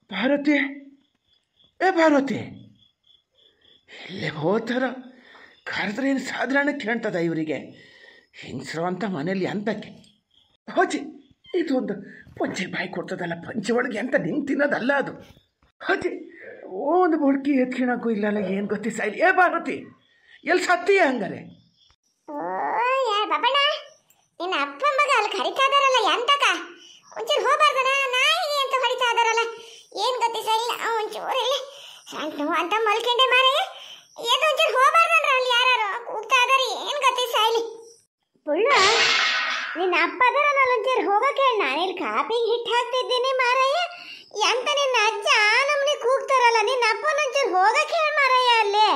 ಭಾರತಿ ಏ ಭಾರತಿ ಇಲ್ಲೇ ಹೋತಾರ ಕರೆದ್ರೆ ಏನು ಸಾಧಾರಣ ಕೇಳ್ತದ ಇವರಿಗೆ ಹಿಂಸರು ಅಂತ ಮನೇಲಿ ಅಂತಕ್ಕೆ ಹೋಚಿ ಇದೊಂದು ಪಂಚೆ ಬಾಯಿ ಕೊಡ್ತದಲ್ಲ ಪಂಚೆ ಒಳಗೆ ಅಂತ ನಿಂಗೆ ತಿನ್ನೋದಲ್ಲ ಅದು ಹೋಚಿ ಒಂದು ಬುಡ್ಕಿ ಎತ್ಕಿಣಕ್ಕೂ ಇಲ್ಲಲ್ಲ ಏನು ಗೊತ್ತಿ ಸಾಯ್ಲಿ ಏ ಭಾರತಿ ಎಲ್ಲಿ ಸತ್ತೀಯ ಹಂಗಾರೆ ಓ ಯಾ ಬಾಬಣ್ಣ ನಿನ್ನ ಅಪ್ಪ ಮಗ ಅಲ್ಲಿ ಕರಿತಾ ಇದಾರಲ್ಲ ಎಂತಕ ಒಂಚೂರು ಹೋಗ್ಬಾರ್ದನ ನಾಯಿಗೆ ಅಂತ ಹೊಡಿತಾ ಇದಾರಲ್ಲ ಏನ್ ಗೊತ್ತಿ ಸರಿ ಒಂಚೂರು ಇಲ್ಲ ಸಣ್ಣ ಅಂತ ಮಲ್ಕೊಂಡೆ ಮಾರಯ್ಯ ಎದ್ದು ಒಂಚೂರು ಹೋಗ್ಬಾರ್ದನ್ರ ಅಲ್ಲಿ ಯಾರು ಕೂಗ್ತಾ ಇದಾರೆ ಏನ್ ಗೊತ್ತಿ ಸಾಯ್ಲಿ ಪುಳ್ಳ ನಿನ್ನ ಅಪ್ಪ ಅದರಲ್ಲ ಒಂಚೂರು ಹೋಗಕ್ಕೆ ಹೇಳಿ ನಾನು ಇಲ್ಲಿ ಕಾಪಿಗೆ ಹಿಟ್ಟು ಹಾಕ್ತಿದ್ದೀನಿ ಮಾರಯ್ಯ ಎಂತ ನಿನ್ನ ಅಜ್ಜ ನಮ್ಮನೆ ಕೂಗ್ತಾರಲ್ಲ ನಿನ್ನ ಅಪ್ಪನ ಒಂಚೂರು ಹೋಗಕ್ಕೆ ಹೇಳಿ ಮಾರಯ್ಯ ಅಲ್ಲಿ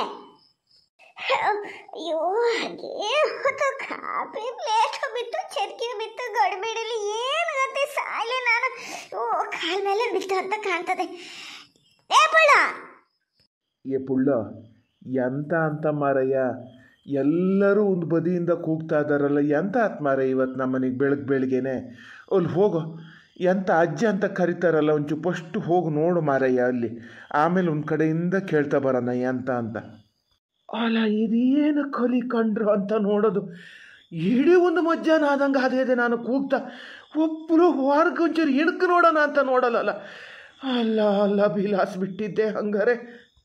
ಅಯ್ಯೋ ಹಾಗೆ ಹೊತ್ತು ಕಾಪಿ ಪ್ಲೇಟ್ ಬಿತ್ತು ಚರ್ಕಿ ಬಿತ್ತು ಗಡಿಬಿಡಲಿ ಏನು ಗೊತ್ತೆ ಸಾಯ್ಲಿ ನಾನು ಓ ಕಾಲ್ ಮೇಲೆ ಬಿತ್ತು ಅಂತ ಕಾಣ್ತದೆ ಏ ಪುಳ್ಳ ಏ ಪುಳ್ಳ ಎಂತ ಅಂತ ಮಾರಯ್ಯ ಎಲ್ಲರೂ ಒಂದು ಬದಿಯಿಂದ ಕೂಗ್ತಾ ಇದ್ದಾರಲ್ಲ ಎಂತ ಆತ್ ಮಾರಯ್ಯ ಇವತ್ತು ನಮ್ಮ ಮನೆಗೆ ಬೆಳಗ್ಗೆ ಬೆಳಿಗ್ಗೆನೆ ಅಲ್ಲಿ ಹೋಗೋ ಎಂತ ಅಜ್ಜ ಅಂತ ಕರಿತಾರಲ್ಲ ಒಂಚೂರು ಫಸ್ಟ್ ಹೋಗಿ ನೋಡು ಮಾರಯ್ಯ ಅಲ್ಲಿ ಆಮೇಲೆ ಒಂದು ಕಡೆಯಿಂದ ಕೇಳ್ತಾ ಬರೋಣ ಎಂತ ಅಂತ ಅಲ್ಲ ಇದೇನು ಕಲಿ ಕಂಡ್ರು ಅಂತ ನೋಡೋದು ಇಡೀ ಒಂದು ಮಧ್ಯಾಹ್ನ ಆದಂಗೆ ಅದೇ ಇದೆ ನಾನು ಕೂಗ್ತಾ ಒಬ್ಬರು ಹೊರಗೆ ಒಂಚೂರು ಇಣಕ್ಕೆ ನೋಡೋಣ ಅಂತ ನೋಡಲ್ಲ ಅಲ್ಲ ಅಲ್ಲ ಬಿಲಾಸ್ ಬಿಟ್ಟಿದ್ದೆ ಹಂಗಾರೆ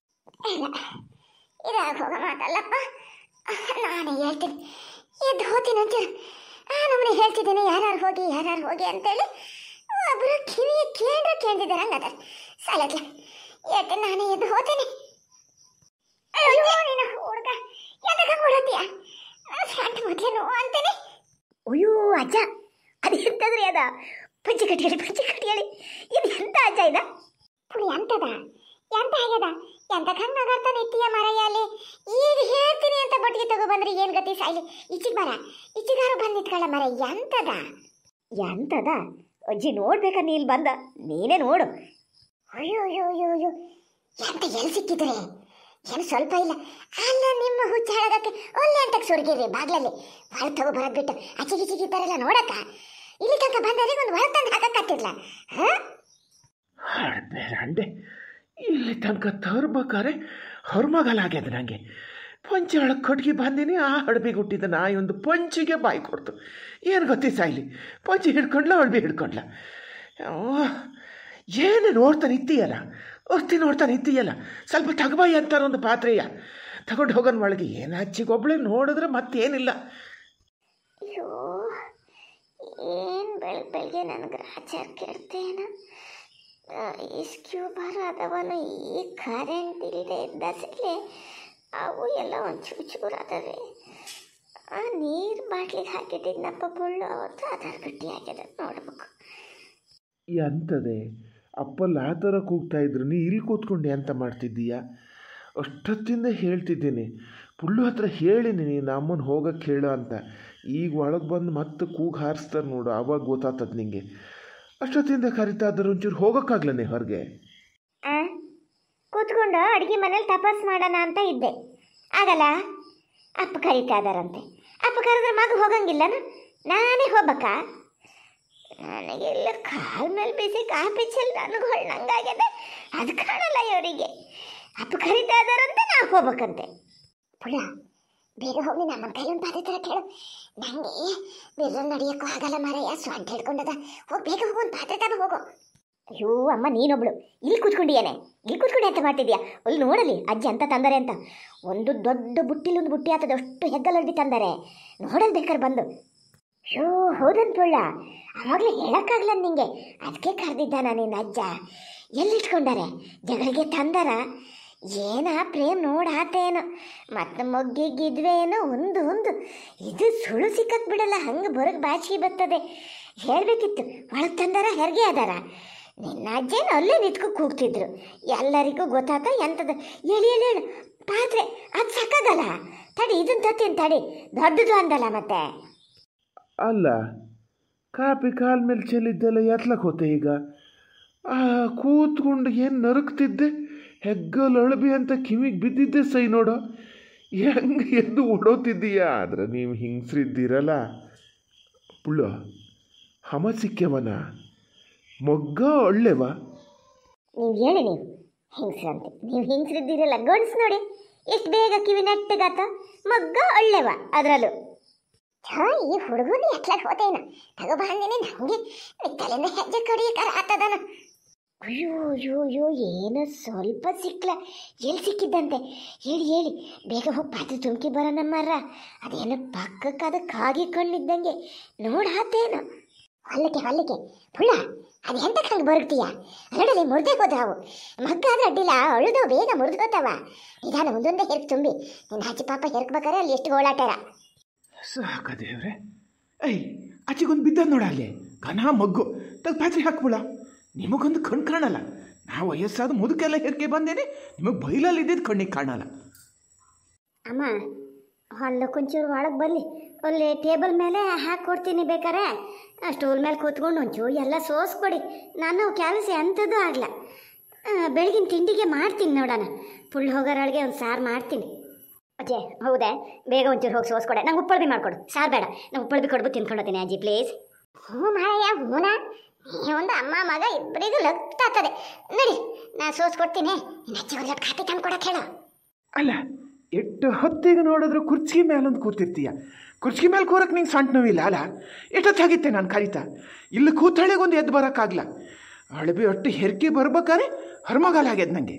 ಇದಾಗ ಹೋಗ ಮಾತಲ್ಲಪ್ಪ ನಾನು ಹೇಳ್ತೀನಿ ಎದ್ದು ಹೋಗ್ತೀನಿ ಒಂಚೂರು ಆ ನಮ್ಮನೆ ಹೇಳ್ತಿದ್ದೀನಿ ಯಾರ್ಯಾರು ಹೋಗಿ ಯಾರ್ಯಾರು ಹೋಗಿ ಅಂತೇಳಿ ಒಬ್ಬರು ಕಿವಿ ಕೇಂದ್ರ ಕೇಂದ್ರಿದ್ದಾರೆ ಹಂಗದ ಸಾಲಕ್ಕೆ ಹೇಳ್ತೀನಿ ನಾನೇ ಎದ್ದು ಹೋಗ್ತೀನಿ ಅಯ್ಯೋ ನೀನು ಹುಡುಗ ಎದಕ್ಕೆ ಹೊಡತೀಯ ಸಣ್ಣ ಮೊದಲೇನು ಅಂತೀನಿ ಅಯ್ಯೋ ಅಜ್ಜ ಅದು ಎಂತದ್ರಿ ಅದ ಪಂಚಿ ಕಟ್ಟಿಯಳಿ ಪಂಚಿ ಕಟ್ಟಿಯಳಿ ಇದು ಎಂತ ಅಜ್ಜ ಇದ ಪುಳಿ ಎಂತದ ಎಂತ ಆಗ್ಯದ ಎಂತ ಹಂಗಾಗರ್ತ ನಿತ್ಯ ಮರಯ್ಯ ಅಲ್ಲಿ ಈಗ ಹೇಳ್ತೀನಿ ಅಂತ ಬಟ್ಟಿಗೆ ತಗೋ ಬಂದ್ರೆ ಏನ್ ಗತಿ ಸಾಯ್ಲಿ ಈಚಿಗೆ ಬರ ಈಚಿಗಾರು ಬಂದ್ ನಿತ್ಕೊಳ್ಳ ಮರ ಎಂತದ ಎಂತದ ಅಜ್ಜಿ ನೋಡ್ಬೇಕ ನೀಲ್ ಬಂದ ನೀನೇ ನೋಡು ಅಯ್ಯೋ ಅಯ್ಯೋ ಅಯ್ಯೋ ಅಯ್ಯೋ ಎಂತ ಎಲ್ಲಿ ಸಿಕ್ಕಿದ್ರೆ ಏನು ಸ್ವಲ್ಪ ಇಲ್ಲ ಅಲ್ಲ ನಿಮ್ಮ ಹುಚ್ಚ ಹೇಳೋದಕ್ಕೆ ಒಳ್ಳೆ ಅಂತ ಸುರ್ಗಿರಿ ಬಾಗ್ಲಲ್ಲಿ ಹೊರಗೆ ತಗೋ ಬರೋದ್ ಬಿಟ್ಟು ಅಚ್ಚಿಗೆ ಚಿಕ್ಕಿದ್ದಾರಲ್ಲ ನೋಡಕ್ಕ ಇಲ್ಲಿ ತನಕ ಬಂದರೆ ಒಂದು ಹೊರ ತಂದು ಹಾಕಕ್ಕಾಗ್ತಿರ್ಲ ಹಾ ಬೇರಂಡೆ ಇಲ್ಲಿ ತನಕ ತರ್ಬೇಕಾರೆ ಹೊರಮಗಲಾಗ್ಯದ ನನಗೆ ಪಂಚೆ ಒಳಗೆ ಕಟ್ಗೆ ಬಂದೀನಿ ಆ ಹಡಬಿಗೆ ಹುಟ್ಟಿದ ನಾಯಿ ಒಂದು ಪಂಚಿಗೆ ಬಾಯಿ ಕೊಡ್ತು ಏನು ಗೊತ್ತಿ ಸಾಯ್ಲಿ ಪಂಚಿ ಹಿಡ್ಕೊಂಡ್ಲ ಹಡಬಿ ಹಿಡ್ಕೊಂಡ್ಲ ಅವ್ವ, ಏನು ನೋಡ್ತಾ ನಿಂತೀಯಲ್ಲ ಒತ್ತಿ ನೋಡ್ತಾ ನಿಂತೀಯಲ್ಲ ಸ್ವಲ್ಪ ತಗಬಾಯಿ ಅಂತಾರ ಒಂದು ಪಾತ್ರೆಯ ತಗೊಂಡು ಹೋಗೋಣ ಒಳಗೆ ಏನು ಹಚ್ಚಿಗೊಬ್ಳೆ ನೋಡಿದ್ರೆ ಮತ್ತೇನಿಲ್ಲ ಅಯ್ಯೋ ಏನು ಬೆಳಗ್ಗೆ ಬೆಳಗ್ಗೆ ನನಗೆ ಆಚಾರ ಕೆಡ್ತೇನ ಇಸ್ಕ್ಯೂ ಬರೋದವನು ಈ ಕರೆಂಟ್ ಇಲ್ಲದೆ ದಸಲೆ ಅವು ಎಲ್ಲ ಒಂದು ಚೂರು ಚೂರು ಅದಾವೆ ಆ ನೀರು ಬಾಟ್ಲಿಗೆ ಹಾಕಿಟ್ಟಿದ್ನಪ್ಪ ಬುಳ್ಳು ಅವತ್ತು ಆಧಾರ ಗಟ್ಟಿ ಆಗ್ಯದ ನೋಡ್ಬೇಕು ಎಂತದೆ ಅಪ್ಪಲ್ಲಿ ಆ ಥರ ಕೂಗ್ತಾ ಇದ್ರು ನೀ ಇಲ್ಲಿ ಕೂತ್ಕೊಂಡು ಎಂತ ಮಾಡ್ತಿದ್ದೀಯ ಅಷ್ಟೊತ್ತಿಂದ ಹೇಳ್ತಿದ್ದೀನಿ ಪುಳ್ಳು ಹತ್ರ ಹೇಳಿನಿ ನೀನು ಅಮ್ಮನ ಹೋಗಕ್ಕೆ ಹೇಳು ಅಂತ ಈಗ ಒಳಗೆ ಬಂದು ಮತ್ತೆ ಕೂಗು ಹಾರಿಸ್ತಾರೆ ನೋಡು ಆವಾಗ ಗೊತ್ತಾಗ್ತದೆ ನಿಂಗೆ ಅಷ್ಟೊತ್ತಿಂದ ಕರಿತಾ ಇದ್ರು ಒಂಚೂರು ಹೋಗೋಕ್ಕಾಗ್ಲನೇ ಹೊರಗೆ ಆ ಕೂತ್ಕೊಂಡು ಅಡುಗೆ ಮನೇಲಿ ತಪಾಸ್ ಮಾಡೋಣ ಅಂತ ಇದ್ದೆ ಆಗಲ್ಲ ಅಪ್ಪ ಕರೀತಾ ಇದಾರಂತೆ ಅಪ್ಪ ಕರೆದ್ರೆ ಮಗ ಹೋಗಂಗಿಲ್ಲನ ನಾನೇ ಹೋಗ್ಬೇಕಾ ನನಗೆಲ್ಲ ಕಾಲ್ ಮೇಲೆ ಬಿಸಿ ಕಾಫಿ ಚೆಲ್ಲಿ ನನಗೆ ಹೊಳ್ಳಂಗಾಗ್ಯದೆ ಅದು ಕಾಣಲ್ಲ ಇವರಿಗೆ ಅಪ್ಪ ಕರೀತಾ ಇದಾರಂತೆ ನಾ ಹೋಗ್ಬೇಕಂತೆ ಪುಳ ಬೇಗ ಹೋಗಿ ನಮ್ಮ ಕೈಲೊಂದು ಪಾದ ಥರ ಕೇಳು ನನಗೆ ಬೇರೆ ನಡೆಯೋಕ್ಕೂ ಆಗಲ್ಲ ಮಾರಯ್ಯ ಸ್ವಂತ ಹಿಡ್ಕೊಂಡದ ಹೋಗಿ ಬೇಗ ಹೋಗು ಒಂದು ಪಾತ್ರೆ ತಗೋ ಹೋಗು ಅಯ್ಯೋ ಅಮ್ಮ ನೀನೊಬ್ಳು ಇಲ್ಲಿ ಕೂತ್ಕೊಂಡಿಯಾನೆ ಇಲ್ಲಿ ಕೂತ್ಕೊಂಡು ಎಂತ ಮಾಡ್ತಿದ್ಯಾ ಅಲ್ಲಿ ನೋಡಲಿ ಅಜ್ಜಿ ಅಂತ ತಂದರೆ ಅಂತ ಒಂದು ದೊಡ್ಡ ಬುಟ್ಟಿಲಿ ಒಂದು ಬುಟ್ಟಿ ಆತದ ಅಷ್ಟು ಹೆಗ್ಗಲಡ್ಡಿ ತಂದರೆ ನೋಡಲ್ ಬೇಕಾದ್ರೆ ಬಂದು ಅಯ್ಯೋ ಹೌದಂತ ಪೊಳ್ಳ ಅವಾಗಲೇ ಹೇಳಕ್ಕಾಗ್ಲ ನಿಂಗೆ ಅದಕ್ಕೆ ಕರೆದಿದ್ದ ನಿನ್ನ ಅಜ್ಜ ಎಲ್ಲಿಟ್ಕೊಂಡಾರೆ ಜಗಳಿಗೆ ತಂದರ ಏನ ಪ್ರೇಮ್ ನೋಡಾತೇನೋ ಮತ್ತೆ ಮೊಗ್ಗಿಗಿದ್ವೇನೋ ಒಂದು ಒಂದು ಇದು ಸುಳ್ಳು ಸಿಕ್ಕಕ್ ಬಿಡಲ್ಲ ಹಂಗೆ ಬರಗ್ ಬಾಚಿಗೆ ಬರ್ತದೆ ಹೇಳ್ಬೇಕಿತ್ತು ಒಳಗೆ ತಂದಾರ ಹೆರಿಗೆ ಅದಾರ ನಿನ್ನ ಅಜ್ಜೇನು ಅಲ್ಲೇ ನಿಂತ್ಕೊ ಕೂಗ್ತಿದ್ರು ಎಲ್ಲರಿಗೂ ಗೊತ್ತಾತ ಎಂಥದ್ದು ಹೇಳಿ ಹೇಳಿ ಹೇಳು ಪಾತ್ರೆ ಅದು ಸಾಕಾಗಲ್ಲ ತಡಿ ಇದನ್ನ ತತ್ತೀನಿ ತಡಿ ದೊಡ್ಡದು ಅಂದಲ್ಲ ಮತ್ತೆ ಅಲ್ಲ ಕಾಪಿ ಕಾಲ ಮೇಲೆ ಚೆಲ್ಲಿದ್ದೆಲ್ಲ ಎತ್ಲಕ್ಕೆ ಹೋತೆ ಈಗ ಆ, ಕೂತ್ಕೊಂಡು ಏನು ನರಕ್ತಿದ್ದೆ ಹೆಗ್ಗಲ್ ಅಳಬಿ ಅಂತ ಕಿವಿಗೆ ಬಿದ್ದಿದ್ದೆ ಸೈ ನೋಡೋ ಹೆಂಗೆ ಎದ್ದು ಓಡೋತಿದ್ದೀಯಾ ಆದ್ರೆ ನೀವು ಹಿಂಗ್ಸ್ರಿದ್ದೀರಲ್ಲ ಪುಳ್ಳ ಹಮ ಸಿಕ್ಕೆವನ ಮೊಗ್ಗ ಒಳ್ಳೆವ ನೀವು ಹೇಳಿ ನೀವು ಹೆಂಗಸ್ರಂತೆ ನೀವು ಹೆಂಗಸ್ರಿದ್ದೀರಲ್ಲ ಗಂಡ್ಸ್ ನೋಡಿ ಎಷ್ಟು ಬೇಗ ಕಿವಿ ನೆಟ್ಟಗಾತ ಮಗ್ಗ ಒಳ್ಳೆವ ಅದರಲ್ಲೂ ಛಾ ಈ ಹುಡುಗನ ಎಟ್ಲಾಕ್ ಹೋತೇನ ತಗೋಬಂದಿನಿ ನಂಗೆ ತಲೆಯಿಂದ ಹೆಜ್ಜೆ ಕಡಿಯಕಾರ ಆತದನ ಅಯ್ಯೋ ಅಯ್ಯೋ ಅಯ್ಯೋ ಏನೋ ಸ್ವಲ್ಪ ಸಿಕ್ಲ ಎಲ್ಲಿ ಸಿಕ್ಕಿದ್ದಂತೆ ಹೇಳಿ ಹೇಳಿ ಬೇಗ ಹೋಗಿ ಪಾತ್ರೆ ತುಮ್ಕಿ ಬರೋಣ ಮರ ಅದೇನೋ ಪಕ್ಕಕ್ಕೆ ಅದು ಕಾಗಿ ಕಣ್ಣಿದ್ದಂಗೆ ನೋಡಾತೇನು ಹೊಲ್ಲಕ್ಕೆ ಹೊಲ್ಲಕ್ಕೆ ಪುಳ್ಳ ಅದು ಎಂತ ಕಂಡು ಬರುತ್ತೀಯ ನೋಡಲಿ ಮುರಿದೇ ಹೋದಾವು ಮಗ್ಗ ಆದ್ರೆ ಅಡ್ಡಿಲ್ಲ ಅಳುದು ಬೇಗ ಮುರಿದು ಹೋತಾವ ನಿಧಾನ ಒಂದೊಂದೇ ಹೆರ್ಕ್ ತುಂಬಿ ನಿನ್ನ ಹಚ್ಚಿ ಪಾಪ ಹೆರ್ಕ್ಬೇಕಾರೆ ಅಲ್ಲಿ ಎಷ್ಟು ಓಡಾಟಾರ ಸಾಕ ದೇವ್ರೆ ಐ ಆಚೆಗೊಂದು ಬಿದ್ದ ನೋಡ ಅಲ್ಲಿ ಕನ ಮಗ್ಗು ತಗ ಪಾತ್ರೆ ಹಾಕ್ಬಿಡ ನಿಮಗೊಂದು ಕಣ್ ಕಾಣಲ್ಲ ನಾ ವಯಸ್ಸಾದ ಮುದುಕೆಲ್ಲ ಹೆರ್ಕೆ ಬಂದೇನೆ ನಿಮಗೆ ಬೈಲಲ್ಲಿ ಇದ್ದಿದ್ದು ಕಣ್ಣಿಗೆ ಕಾಣಲ್ಲ ಅಮ್ಮ ಹೊಲ್ಲ ಕೊಂಚೂರು ಒಳಗೆ ಬರಲಿ ಅಲ್ಲಿ ಟೇಬಲ್ ಮೇಲೆ ಹಾಕಿ ಕೊಡ್ತೀನಿ ಬೇಕಾರೆ ಆ ಸ್ಟೂಲ್ ಮೇಲೆ ಕೂತ್ಕೊಂಡು ಒಂಚೂರು ಎಲ್ಲ ಸೋಸ್ಕೊಡಿ ನಾನು ಕೆಲಸ ಎಂಥದ್ದು ಆಗಲ್ಲ ಬೆಳಗಿನ ತಿಂಡಿಗೆ ಮಾಡ್ತೀನಿ ನೋಡೋಣ ಪುಳ್ಳು ಹೋಗೋರೊಳಗೆ ಒಂದು ಸಾರು ಮಾಡ್ತೀನಿ ಅಜ್ಜೆ ಹೌದೇ ಬೇಗ ಒಂಚೂರು ಹೋಗಿ ಸೋಸ್ಕೊಡೆ ನಂಗೆ ಉಪ್ಪಳ್ಬಿ ಮಾಡಿಕೊಡು ಸಾರು ಬೇಡ ನಾನು ಉಪ್ಪಳ್ಬಿ ಕೊಡ್ಬಿಟ್ಟು ತಿನ್ಕೊಂಡು ಹೋಗ್ತೀನಿ ಅಜ್ಜಿ ಪ್ಲೀಸ್ ಹ್ಞೂ ಮಾಯ ಹೂನ ಒಂದು ಅಮ್ಮ ಮಗ ಇಬ್ಬರಿಗೂ ಲಗ್ತಾಗ್ತದೆ ನಡಿ ನಾ ಸೋಸ್ಕೊಡ್ತೀನಿ ನಿನ್ನ ಅಜ್ಜಿ ಒಂದು ಲಟ್ ಕಾಪಿ ತಂದು ಕೊಡಕ್ಕೆ ಹೇಳು ಅಲ್ಲ ಎಷ್ಟು ಹೊತ್ತಿಗೆ ನೋಡಿದ್ರು ಕುರ್ಚಿ ಮೇಲೊಂದು ಕೂತಿರ್ತೀಯ ಕುರ್ಚಿ ಮೇಲೆ ಕೂರಕ್ಕೆ ನಿಂಗೆ ಸಣ್ಣ ನೋವಿಲ್ಲ ಅಲ್ಲ ಎಷ್ಟೊತ್ತಾಗಿತ್ತೆ ನಾನು ಕರೀತಾ ಇಲ್ಲಿ ಕೂತಳಿಗೊಂದು ಎದ್ದು ಬರೋಕ್ಕಾಗಲ್ಲ ಅಳಬಿ ಒಟ್ಟು ಹೆರ್ಕೆ ಬರ್ಬೇಕಾರೆ ಹರ್ಮಗಾಲ ಆಗ್ಯದ ನನಗೆ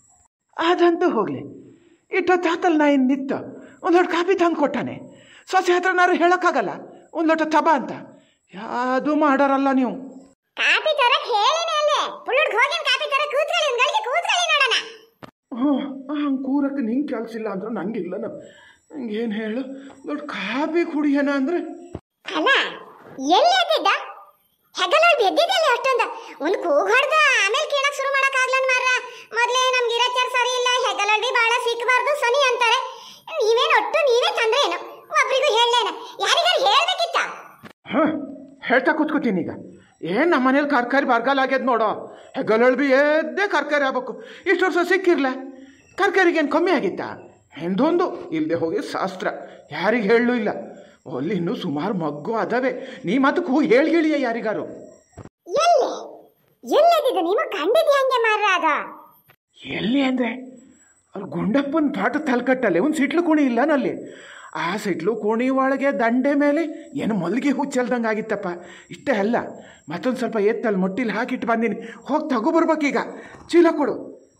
ಅದಂತೂ ಹೋಗಲಿ ಇಷ್ಟೊತ್ತು ಆತಲ್ಲಿ ನಾ ಇನ್ನು ನಿತ್ತ ಒಂದು ಲೋಟ ಕಾಫಿ ತಂದು ಕೊಟ್ಟಾನೆ ಸೊಸೆ ಹತ್ರ ನಾನು ಹೇಳೋಕ್ಕಾಗಲ್ಲ ಒಂದು ಲೋಟ ತಬಾ ಅಂತ ಯಾವುದು ಮಾಡೋರಲ್ಲ ನೀವು ಕಾಪಿ ತರಕ್ ಹೇಳಿನಿ ಅಲ್ಲೇ ಪುಳ್ಳುಡ್ ಹೋಗಿನ ಕಾಪಿ ತರಕ್ ಕೂತ್ಕೊಳ್ಳಿ ಒಂದ್ ಗಳಿಗೆ ಕೂತ್ಕೊಳ್ಳಿ ನೋಡೋಣ ಹ್ಞೂ ಹಂಗೆ ಕೂರಕ್ಕೆ ನಿಂಗೆ ಕೆಲಸ ಇಲ್ಲ ಅಂದ್ರೆ ನಂಗಿಲ್ಲ ನಂಗೆ ಏನು ಹೇಳು ದೊಡ್ಡ ಕಾಫಿ ಕುಡಿಯೋಣ ಅಂದರೆ ಅಲ್ಲ ಎಲ್ಲಿ ಎದ್ದಿದ್ದ ಹೆಗಲಾಡ್ ಎದ್ದಿದ್ದಲ್ಲ ಅಷ್ಟೊಂದ ಒಂದು ಕೂಗ್ ಹೊಡ್ದ ಆಮೇಲೆ ಕೀಳಕ್ ಶುರು ಮಾಡಕ್ ಆಗ್ಲನ್ ಮಾರ ಮೊದ್ಲೇ ನಮ್ಗೆ ಇರಚಾರ ಸರಿ ಇಲ್ಲ ಹೆಗಲಾಡಿ ಬಾಳ ಸಿಕ್ಕಬಾರ್ದು ಸನಿ ಅಂತಾರೆ ನೀವೇನ್ ಒಟ್ಟು ನೀವೇ ತಂದ್ರೆ ಏನು ಒಬ್ರಿಗೂ ಹೇಳಲೇನ ಯಾರಿಗಾರು ಹೇಳ್ಬೇಕಿತ್ತ ಹಾಂ ಹೇಳ್ತಾ ಕೂತ್ಕೋತೀನಿ ಈಗ ಏನು ನಮ್ಮ ಮನೇಲಿ ಕರ್ಕಾರಿ ಬರಗಾಲ ಆಗ್ಯದ ನೋಡೋ ಹೆಗ್ಗಲೊಳ್ ಬಿ ಎದ್ದೇ ಕರ್ಕಾರಿ ಆಗ್ಬೇಕು ಇಷ್ಟು ವರ್ಷ ಸಿಕ್ಕಿರ್ಲ ಕರ್ಕಾರಿಗೆ ಏನು ಕಮ್ಮಿ ಆಗಿತ್ತಾ ಎಂದೊಂದು ಇಲ್ಲದೆ ಹೋಗಿ ಶಾಸ್ತ್ರ ಯಾರಿಗೆ ಹೇಳಲೂ ಇಲ್ಲ ಅಲ್ಲಿ ಇನ್ನೂ ಸುಮಾರು ಮಗ್ಗು ಅದಾವೆ ನೀ ಮತ್ತೆ ಹೋಗಿ ಹೇಳಿ ಹೇಳಿಯ ಯಾರಿಗಾರು ಎಲ್ಲಿ ಎಲ್ಲೆದ್ದಿದ್ದು ನೀವು ಕಂಡಿದ್ಯ ಹಂಗೆ ಮಾರ್ರ ಅದ ಎಲ್ಲಿ ಅಂದರೆ ಅವ್ರು ಗುಂಡಪ್ಪನ ಪಾಠ ತಲ್ಕಟ್ಟಲ್ಲಿ ಒಂದು ಸಿಟ್ಲು ಕೋಣಿ ಇಲ್ಲ ನಲ್ಲಿ ಆ ಸಿಟ್ಲು ಕೋಣಿ ಒಳಗೆ ದಂಡೆ ಮೇಲೆ ಏನು ಮಲ್ಗೆ ಹುಚ್ಚಲ್ದಂಗೆ ಆಗಿತ್ತಪ್ಪ ಇಷ್ಟೇ ಅಲ್ಲ ಮತ್ತೊಂದು ಸ್ವಲ್ಪ ಎತ್ತಲ್ಲಿ ಮೊಟ್ಟಿಲಿ ಹಾಕಿಟ್ಟು ಬಂದೀನಿ ಹೋಗಿ ತಗೊಬರ್ಬೇಕೀಗ ಚೀಲ ಕೊಡು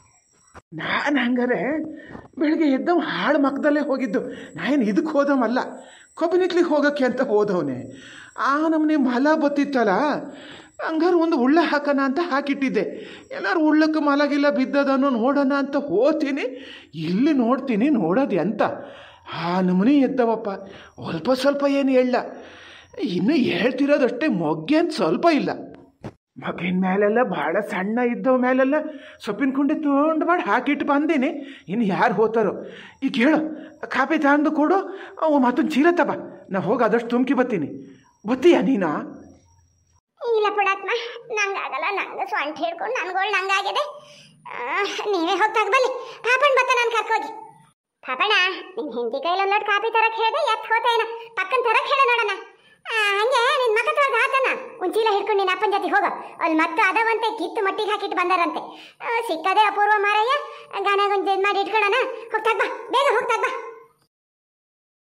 ನಾನು ಹಂಗಾರೆ ಬೆಳಗ್ಗೆ ಎದ್ದವ್ ಹಾಳು ಮಕ್ಕದಲ್ಲೇ ಹೋಗಿದ್ದು ನಾನು ಇದಕ್ಕೆ ಹೋದವಲ್ಲ ಕೊಬ್ಬನಿತ್ಲಿಗೆ ಹೋಗೋಕ್ಕೆ ಅಂತ ಹೋದವನೇ ಆ ನಮ್ಮನೆ ಮಲ ಬತ್ತಿತ್ತಲ್ಲ ಹಂಗಾರೆ ಒಂದು ಉಳ್ಳ ಹಾಕೋಣ ಅಂತ ಹಾಕಿಟ್ಟಿದ್ದೆ ಎಲ್ಲರೂ ಉಳ್ಳಕ್ಕೆ ಮಲಗಿಲ್ಲ ಬಿದ್ದದನ್ನು ನೋಡೋಣ ಅಂತ ಹೋಗ್ತೀನಿ ಇಲ್ಲಿ ನೋಡ್ತೀನಿ ನೋಡೋದು ಎಂತ ಆ ನಮೂನಿ ಎದ್ದವಪ್ಪ ಸ್ವಲ್ಪ ಸ್ವಲ್ಪ ಏನು ಹೇಳ ಇನ್ನು ಹೇಳ್ತಿರೋದಷ್ಟೇ ಮೊಗ್ಗೆ ಅಂತ ಸ್ವಲ್ಪ ಇಲ್ಲ ಮಗಿನ ಮೇಲೆಲ್ಲ ಭಾಳ ಸಣ್ಣ ಇದ್ದವ ಮೇಲೆಲ್ಲ ಸೊಪ್ಪಿನ ಕುಂಡೆ ತೊಗೊಂಡು ಮಾಡಿ ಹಾಕಿಟ್ಟು ಬಂದೀನಿ ಇನ್ನು ಯಾರು ಹೋತಾರೋ ಈಗ ಹೇಳು ಕಾಪಿ ತಂದು ಕೊಡು ಅವು ಮತ್ತೊಂದು ಚೀಲ ತಬ ನಾ ಹೋಗಿ ಅದಷ್ಟು ತುಮ್ಕಿ ಬತ್ತೀನಿ ಬತ್ತೀಯ ನೀನಾ ಇಲ್ಲ ಪುಣಾತ್ಮ ನಂಗಾಗಲ್ಲ ನಂಗೆ ಸ್ವಂಟ ಹಿಡ್ಕೊಂಡು ನನ್ಗಳು ನಂಗಾಗಿದೆ ಆ, ನೀವೇ ಹೋಗ್ತಾಗ ಬಲ್ಲಿ ಪಾಪಣ್ಣ ಬತ್ತ ನಾನು ಕರ್ಕೋಗಿ ಪಾಪಣ್ಣ ನಿನ್ ಹೆಂಡತಿ ಕೈಲಿ ಒಂದೊಟ್ಟು ಕಾಪಿ ತರಕ್ ಹೇಳ್ದೆ ಎತ್ ಹೋತೇನ ಪಕ್ಕನ್ ತರಕ್ ಹೇಳ ನೋಡೋಣ ಆ, ಹಂಗೆ ನಿನ್ ಮಕ್ಕ ತೊಳ್ದು ಹಾಕನ ಒಂದ್ ಚೀಲ ಹಿಡ್ಕೊಂಡು ನಿನ್ನ ಅಪ್ಪನ ಜೊತೆ ಹೋಗ ಅಲ್ಲಿ ಮತ್ತೆ ಅದವಂತೆ ಕಿತ್ತು ಮಟ್ಟಿಗೆ ಹಾಕಿಟ್ಟು ಬಂದಾರಂತೆ ಆ, ಸಿಕ್ಕದೆ ಅಪೂರ್ವ ಮಾರಯ್ಯ ಗಾನಾಗ ಒಂದು ಮಾಡಿ ಇಟ್ಕೊಳ್ಳೋಣ ಹೋಗ್ತಾಗ ಬಾ ಬೇಗ ಹೋಗ್ತಾಗ ಬಾ